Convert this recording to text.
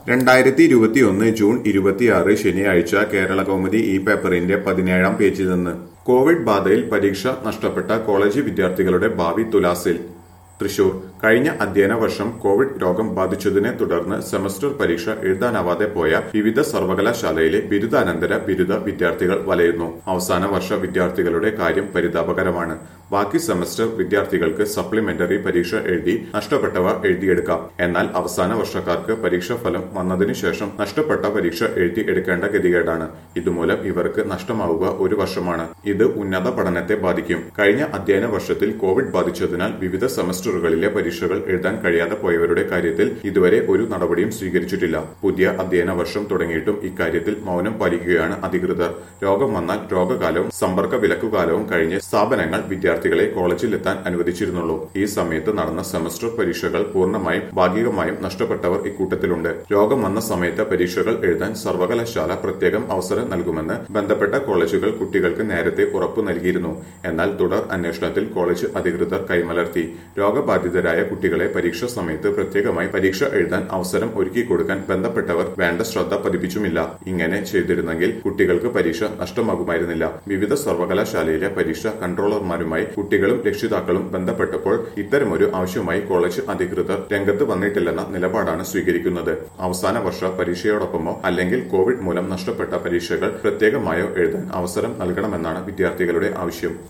രണ്ടായിരത്തി ഇരുപത്തിയൊന്ന് ജൂൺ ഇരുപത്തിയാറ് ശനിയാഴ്ച കേരള കൗമുദി ഈ പേപ്പറിന്റെ പതിനേഴാം പേജിൽ നിന്ന് കോവിഡ് ബാധയിൽ പരീക്ഷ നഷ്ടപ്പെട്ട കോളേജ് വിദ്യാർത്ഥികളുടെ ഭാവി തുലാസിൽ തൃശൂർ കഴിഞ്ഞ അധ്യയന വർഷം കോവിഡ് രോഗം ബാധിച്ചതിനെ തുടർന്ന് സെമസ്റ്റർ പരീക്ഷ എഴുതാനാവാതെ പോയ വിവിധ സർവകലാശാലയിലെ ബിരുദാനന്തര ബിരുദ വിദ്യാർത്ഥികൾ വലയുന്നു അവസാന വർഷ വിദ്യാർത്ഥികളുടെ കാര്യം പരിതാപകരമാണ് ബാക്കി സെമസ്റ്റർ വിദ്യാർത്ഥികൾക്ക് സപ്ലിമെന്ററി പരീക്ഷ എഴുതി നഷ്ടപ്പെട്ടവ എഴുതിയെടുക്കാം എന്നാൽ അവസാന വർഷക്കാർക്ക് പരീക്ഷാ ഫലം വന്നതിനു ശേഷം നഷ്ടപ്പെട്ട പരീക്ഷ എഴുതി എടുക്കേണ്ട ഗതികേടാണ് ഇതുമൂലം ഇവർക്ക് നഷ്ടമാവുക ഒരു വർഷമാണ് ഇത് ഉന്നത പഠനത്തെ ബാധിക്കും കഴിഞ്ഞ അധ്യയന വർഷത്തിൽ കോവിഡ് ബാധിച്ചതിനാൽ വിവിധ സെമസ്റ്ററുകളിലെ പരീക്ഷകൾ എഴുതാൻ കഴിയാതെ പോയവരുടെ കാര്യത്തിൽ ഇതുവരെ ഒരു നടപടിയും സ്വീകരിച്ചിട്ടില്ല പുതിയ അധ്യയന വർഷം തുടങ്ങിയിട്ടും ഇക്കാര്യത്തിൽ മൗനം പാലിക്കുകയാണ് അധികൃതർ രോഗം വന്നാൽ രോഗകാലവും സമ്പർക്ക വിലക്കുകാലവും കഴിഞ്ഞ് സ്ഥാപനങ്ങൾ വിദ്യാർത്ഥികളെ കോളേജിൽ എത്താൻ അനുവദിച്ചിരുന്നുള്ളൂ ഈ സമയത്ത് നടന്ന സെമസ്റ്റർ പരീക്ഷകൾ പൂർണ്ണമായും ഭാഗികമായും നഷ്ടപ്പെട്ടവർ ഇക്കൂട്ടത്തിലുണ്ട് രോഗം വന്ന സമയത്ത് പരീക്ഷകൾ എഴുതാൻ സർവകലാശാല പ്രത്യേകം അവസരം നൽകുമെന്ന് ബന്ധപ്പെട്ട കോളേജുകൾ കുട്ടികൾക്ക് നേരത്തെ ഉറപ്പു നൽകിയിരുന്നു എന്നാൽ തുടർ അന്വേഷണത്തിൽ കോളേജ് അധികൃതർ കൈമലർത്തി രോഗബാധിതരായ കുട്ടികളെ പരീക്ഷ സമയത്ത് പ്രത്യേകമായി പരീക്ഷ എഴുതാൻ അവസരം ഒരുക്കി കൊടുക്കാൻ ബന്ധപ്പെട്ടവർ വേണ്ട ശ്രദ്ധ പതിപ്പിച്ചുമില്ല ഇങ്ങനെ ചെയ്തിരുന്നെങ്കിൽ കുട്ടികൾക്ക് പരീക്ഷ നഷ്ടമാകുമായിരുന്നില്ല വിവിധ സർവകലാശാലയിലെ പരീക്ഷ കൺട്രോളർമാരുമായി കുട്ടികളും രക്ഷിതാക്കളും ബന്ധപ്പെട്ടപ്പോൾ ഇത്തരമൊരു ആവശ്യമായി കോളേജ് അധികൃതർ രംഗത്ത് വന്നിട്ടില്ലെന്ന നിലപാടാണ് സ്വീകരിക്കുന്നത് അവസാന വർഷ പരീക്ഷയോടൊപ്പമോ അല്ലെങ്കിൽ കോവിഡ് മൂലം നഷ്ടപ്പെട്ട പരീക്ഷകൾ പ്രത്യേകമായോ എഴുതാൻ അവസരം നൽകണമെന്നാണ് വിദ്യാർത്ഥികളുടെ ആവശ്യം